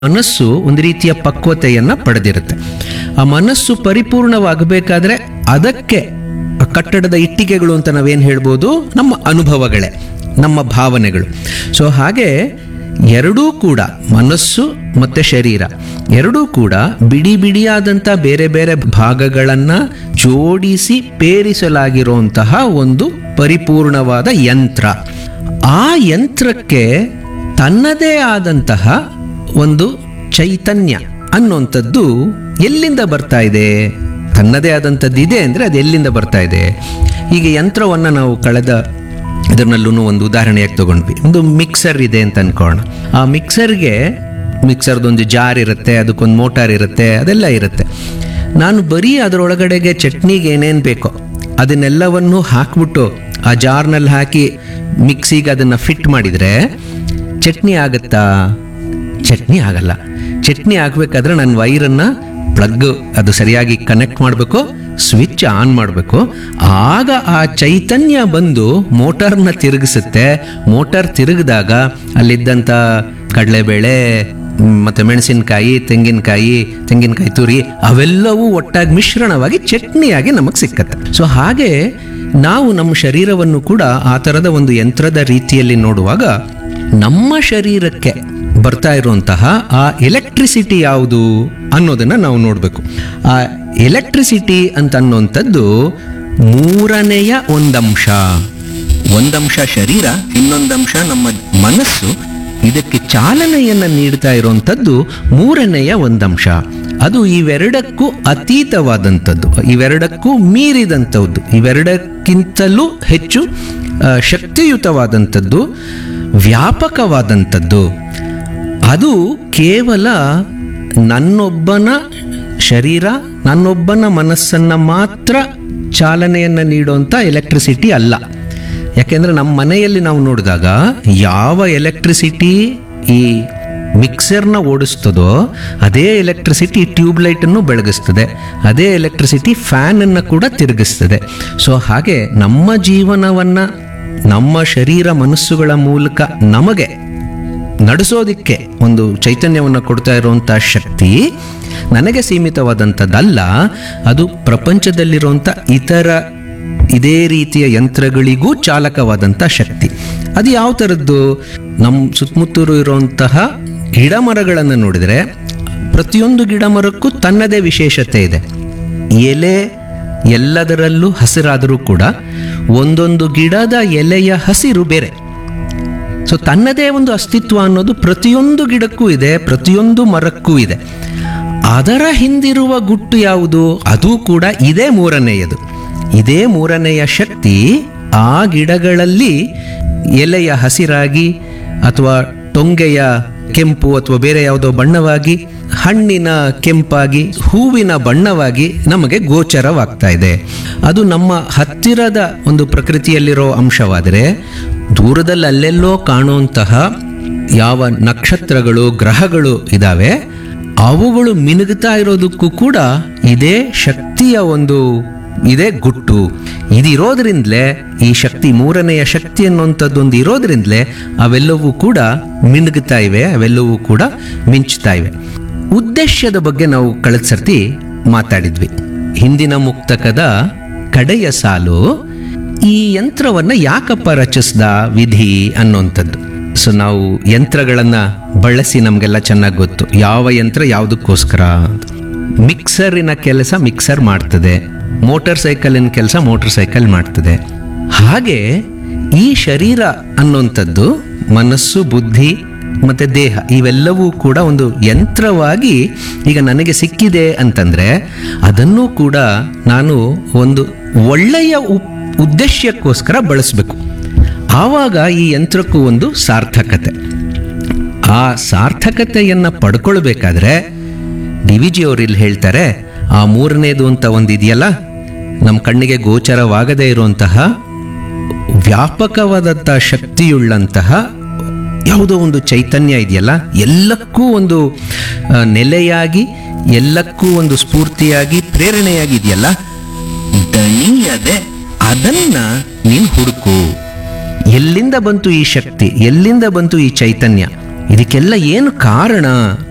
ಮನಸ್ಸು ಒಂದು ರೀತಿಯ ಪಕ್ವತೆಯನ್ನ ಪಡೆದಿರುತ್ತೆ ಆ ಮನಸ್ಸು ಪರಿಪೂರ್ಣವಾಗಬೇಕಾದ್ರೆ ಅದಕ್ಕೆ ಆ ಕಟ್ಟಡದ ಇಟ್ಟಿಗೆಗಳು ಅಂತ ನಾವೇನು ಹೇಳ್ಬೋದು ನಮ್ಮ ಅನುಭವಗಳೇ ನಮ್ಮ ಭಾವನೆಗಳು ಸೊ ಹಾಗೆ ಎರಡೂ ಕೂಡ ಮನಸ್ಸು ಮತ್ತೆ ಶರೀರ ಎರಡೂ ಕೂಡ ಬಿಡಿ ಬಿಡಿಯಾದಂಥ ಬೇರೆ ಬೇರೆ ಭಾಗಗಳನ್ನು ಜೋಡಿಸಿ ಪೇರಿಸಲಾಗಿರುವಂತಹ ಒಂದು ಪರಿಪೂರ್ಣವಾದ ಯಂತ್ರ ಆ ಯಂತ್ರಕ್ಕೆ ತನ್ನದೇ ಆದಂತಹ ಒಂದು ಚೈತನ್ಯ ಅನ್ನುವಂಥದ್ದು ಎಲ್ಲಿಂದ ಬರ್ತಾ ಇದೆ ತನ್ನದೇ ಆದಂಥದ್ದು ಇದೆ ಅಂದರೆ ಅದು ಎಲ್ಲಿಂದ ಬರ್ತಾ ಇದೆ ಈಗ ಯಂತ್ರವನ್ನು ನಾವು ಕಳೆದ ಇದರಲ್ಲೂ ಒಂದು ಉದಾಹರಣೆಯಾಗಿ ತಗೊಂಡ್ವಿ ಒಂದು ಮಿಕ್ಸರ್ ಇದೆ ಅಂತ ಅನ್ಕೋಣ ಆ ಮಿಕ್ಸರ್ಗೆ ಮಿಕ್ಸರ್ದೊಂದು ಜಾರ್ ಇರುತ್ತೆ ಅದಕ್ಕೊಂದು ಮೋಟಾರ್ ಇರುತ್ತೆ ಅದೆಲ್ಲ ಇರುತ್ತೆ ನಾನು ಬರೀ ಅದರೊಳಗಡೆಗೆ ಚಟ್ನಿಗೆ ಏನೇನು ಬೇಕೋ ಅದನ್ನೆಲ್ಲವನ್ನು ಹಾಕ್ಬಿಟ್ಟು ಆ ಜಾರ್ನಲ್ಲಿ ಹಾಕಿ ಮಿಕ್ಸಿಗೆ ಅದನ್ನು ಫಿಟ್ ಮಾಡಿದರೆ ಚಟ್ನಿ ಆಗುತ್ತಾ ಚಟ್ನಿ ಆಗಲ್ಲ ಚಟ್ನಿ ಆಗಬೇಕಾದ್ರೆ ನನ್ನ ವೈರನ್ನು ಪ್ಲಗ್ ಅದು ಸರಿಯಾಗಿ ಕನೆಕ್ಟ್ ಮಾಡಬೇಕು ಸ್ವಿಚ್ ಆನ್ ಮಾಡಬೇಕು ಆಗ ಆ ಚೈತನ್ಯ ಬಂದು ಮೋಟಾರ್ನ ತಿರುಗಿಸುತ್ತೆ ಮೋಟಾರ್ ತಿರುಗಿದಾಗ ಅಲ್ಲಿದ್ದಂಥ ಕಡಲೆಬೇಳೆ ಮತ್ತು ಮೆಣಸಿನಕಾಯಿ ತೆಂಗಿನಕಾಯಿ ತೆಂಗಿನಕಾಯಿ ತುರಿ ಅವೆಲ್ಲವೂ ಒಟ್ಟಾಗಿ ಮಿಶ್ರಣವಾಗಿ ಚಟ್ನಿಯಾಗಿ ನಮಗೆ ಸಿಕ್ಕತ್ತೆ ಸೊ ಹಾಗೆ ನಾವು ನಮ್ಮ ಶರೀರವನ್ನು ಕೂಡ ಆ ಥರದ ಒಂದು ಯಂತ್ರದ ರೀತಿಯಲ್ಲಿ ನೋಡುವಾಗ ನಮ್ಮ ಶರೀರಕ್ಕೆ ಬರ್ತಾ ಇರುವಂತಹ ಆ ಎಲೆಕ್ಟ್ರಿಸಿಟಿ ಯಾವುದು ಅನ್ನೋದನ್ನ ನಾವು ನೋಡಬೇಕು ಆ ಎಲೆಕ್ಟ್ರಿಸಿಟಿ ಅಂತ ಅನ್ನುವಂಥದ್ದು ಮೂರನೆಯ ಒಂದಂಶ ಒಂದಂಶ ಶರೀರ ಇನ್ನೊಂದಂಶ ನಮ್ಮ ಮನಸ್ಸು ಇದಕ್ಕೆ ಚಾಲನೆಯನ್ನು ನೀಡ್ತಾ ಇರುವಂಥದ್ದು ಮೂರನೆಯ ಒಂದಂಶ ಅದು ಇವೆರಡಕ್ಕೂ ಅತೀತವಾದಂಥದ್ದು ಇವೆರಡಕ್ಕೂ ಮೀರಿದಂಥದ್ದು ಇವೆರಡಕ್ಕಿಂತಲೂ ಹೆಚ್ಚು ಆ, ಶಕ್ತಿಯುತವಾದಂಥದ್ದು ವ್ಯಾಪಕವಾದಂಥದ್ದು ಅದು ಕೇವಲ ನನ್ನೊಬ್ಬನ ಶರೀರ ನನ್ನೊಬ್ಬನ ಮನಸ್ಸನ್ನು ಮಾತ್ರ ಚಾಲನೆಯನ್ನು ನೀಡುವಂಥ ಎಲೆಕ್ಟ್ರಿಸಿಟಿ ಅಲ್ಲ ಯಾಕೆಂದರೆ ನಮ್ಮ ಮನೆಯಲ್ಲಿ ನಾವು ನೋಡಿದಾಗ ಯಾವ ಎಲೆಕ್ಟ್ರಿಸಿಟಿ ಈ ಮಿಕ್ಸರ್ನ ಓಡಿಸ್ತದೋ ಅದೇ ಎಲೆಕ್ಟ್ರಿಸಿಟಿ ಟ್ಯೂಬ್ಲೈಟನ್ನು ಬೆಳಗಿಸ್ತದೆ ಅದೇ ಎಲೆಕ್ಟ್ರಿಸಿಟಿ ಫ್ಯಾನನ್ನು ಕೂಡ ತಿರುಗಿಸ್ತದೆ ಸೊ ಹಾಗೆ ನಮ್ಮ ಜೀವನವನ್ನು ನಮ್ಮ ಶರೀರ ಮನಸ್ಸುಗಳ ಮೂಲಕ ನಮಗೆ ನಡೆಸೋದಿಕ್ಕೆ ಒಂದು ಚೈತನ್ಯವನ್ನು ಕೊಡ್ತಾ ಇರುವಂಥ ಶಕ್ತಿ ನನಗೆ ಸೀಮಿತವಾದಂಥದ್ದಲ್ಲ ಅದು ಪ್ರಪಂಚದಲ್ಲಿರುವಂಥ ಇತರ ಇದೇ ರೀತಿಯ ಯಂತ್ರಗಳಿಗೂ ಚಾಲಕವಾದಂಥ ಶಕ್ತಿ ಅದು ಯಾವ ಥರದ್ದು ನಮ್ಮ ಸುತ್ತಮುತ್ತಲು ಇರುವಂತಹ ಗಿಡ ಮರಗಳನ್ನು ನೋಡಿದರೆ ಪ್ರತಿಯೊಂದು ಗಿಡ ಮರಕ್ಕೂ ತನ್ನದೇ ವಿಶೇಷತೆ ಇದೆ ಎಲೆ ಎಲ್ಲದರಲ್ಲೂ ಹಸಿರಾದರೂ ಕೂಡ ಒಂದೊಂದು ಗಿಡದ ಎಲೆಯ ಹಸಿರು ಬೇರೆ ಸೊ ತನ್ನದೇ ಒಂದು ಅಸ್ತಿತ್ವ ಅನ್ನೋದು ಪ್ರತಿಯೊಂದು ಗಿಡಕ್ಕೂ ಇದೆ ಪ್ರತಿಯೊಂದು ಮರಕ್ಕೂ ಇದೆ ಅದರ ಹಿಂದಿರುವ ಗುಟ್ಟು ಯಾವುದು ಅದು ಕೂಡ ಇದೇ ಮೂರನೆಯದು ಇದೇ ಮೂರನೆಯ ಶಕ್ತಿ ಆ ಗಿಡಗಳಲ್ಲಿ ಎಲೆಯ ಹಸಿರಾಗಿ ಅಥವಾ ಟೊಂಗೆಯ ಕೆಂಪು ಅಥವಾ ಬೇರೆ ಯಾವುದೋ ಬಣ್ಣವಾಗಿ ಹಣ್ಣಿನ ಕೆಂಪಾಗಿ ಹೂವಿನ ಬಣ್ಣವಾಗಿ ನಮಗೆ ಗೋಚರವಾಗ್ತಾ ಇದೆ ಅದು ನಮ್ಮ ಹತ್ತಿರದ ಒಂದು ಪ್ರಕೃತಿಯಲ್ಲಿರೋ ಅಂಶವಾದರೆ ದೂರದಲ್ಲಿ ಅಲ್ಲೆಲ್ಲೋ ಕಾಣುವಂತಹ ಯಾವ ನಕ್ಷತ್ರಗಳು ಗ್ರಹಗಳು ಇದ್ದಾವೆ ಅವುಗಳು ಮಿನುಗುತ್ತಾ ಇರೋದಕ್ಕೂ ಕೂಡ ಇದೇ ಶಕ್ತಿಯ ಒಂದು ಇದೇ ಗುಟ್ಟು ಇದಿರೋದ್ರಿಂದಲೇ ಈ ಶಕ್ತಿ ಮೂರನೆಯ ಶಕ್ತಿ ಅನ್ನುವಂಥದ್ದೊಂದು ಇರೋದ್ರಿಂದಲೇ ಅವೆಲ್ಲವೂ ಕೂಡ ಮಿನುಗುತ್ತಾ ಇವೆ ಅವೆಲ್ಲವೂ ಕೂಡ ಮಿಂಚ್ತಾ ಇವೆ ಉದ್ದೇಶದ ಬಗ್ಗೆ ನಾವು ಕಳೆದ ಸರ್ತಿ ಮಾತಾಡಿದ್ವಿ ಹಿಂದಿನ ಮುಕ್ತಕದ ಕಡೆಯ ಸಾಲು ಈ ಯಂತ್ರವನ್ನು ಯಾಕಪ್ಪ ರಚಿಸ್ದ ವಿಧಿ ಅನ್ನೋಂಥದ್ದು ಸೊ ನಾವು ಯಂತ್ರಗಳನ್ನ ಬಳಸಿ ನಮಗೆಲ್ಲ ಚೆನ್ನಾಗಿ ಗೊತ್ತು ಯಾವ ಯಂತ್ರ ಯಾವುದಕ್ಕೋಸ್ಕರ ಅಂತ. ಮಿಕ್ಸರಿನ ಕೆಲಸ ಮಿಕ್ಸರ್ ಮಾಡ್ತದೆ ಮೋಟಾರ್ ಸೈಕಲಿನ ಕೆಲಸ ಮೋಟಾರ್ ಸೈಕಲ್ ಮಾಡ್ತದೆ ಹಾಗೆ ಈ ಶರೀರ ಅನ್ನುವಂಥದ್ದು ಮನಸ್ಸು ಬುದ್ಧಿ ಮತ್ತೆ ದೇಹ ಇವೆಲ್ಲವೂ ಕೂಡ ಒಂದು ಯಂತ್ರವಾಗಿ ಈಗ ನನಗೆ ಸಿಕ್ಕಿದೆ ಅಂತಂದ್ರೆ ಅದನ್ನು ಕೂಡ ನಾನು ಒಂದು ಒಳ್ಳೆಯ ಉಪ್- ಉದ್ದೇಶಕ್ಕೋಸ್ಕರ ಬಳಸಬೇಕು ಆವಾಗ ಈ ಯಂತ್ರಕ್ಕೂ ಒಂದು ಸಾರ್ಥಕತೆ ಆ ಸಾರ್ಥಕತೆಯನ್ನ ಪಡ್ಕೊಳ್ಬೇಕಾದ್ರೆ ಡಿ ವಿ ಜಿ ಅವರು ಇಲ್ಲಿ ಹೇಳ್ತಾರೆ ಆ ಮೂರನೇದು ಅಂತ ಒಂದು ಇದೆಯಲ್ಲ ನಮ್ಮ ಕಣ್ಣಿಗೆ ಗೋಚರವಾಗದೇ ಇರುವಂತಹ ವ್ಯಾಪಕವಾದಂಥ ಶಕ್ತಿಯುಳ್ಳಂತಹ ಯಾವುದೋ ಒಂದು ಚೈತನ್ಯ ಇದೆಯಲ್ಲ ಎಲ್ಲಕ್ಕೂ ಒಂದು ಆ, ನೆಲೆಯಾಗಿ ಎಲ್ಲಕ್ಕೂ ಒಂದು ಸ್ಫೂರ್ತಿಯಾಗಿ ಪ್ರೇರಣೆಯಾಗಿ ಇದೆಯಲ್ಲ ದಣಿಯದೆ ಅದನ್ನ ನೀನು ಹುಡುಕು ಎಲ್ಲಿಂದ ಬಂತು ಈ ಶಕ್ತಿ ಎಲ್ಲಿಂದ ಬಂತು ಈ ಚೈತನ್ಯ ಇದಕ್ಕೆಲ್ಲ ಏನು ಕಾರಣ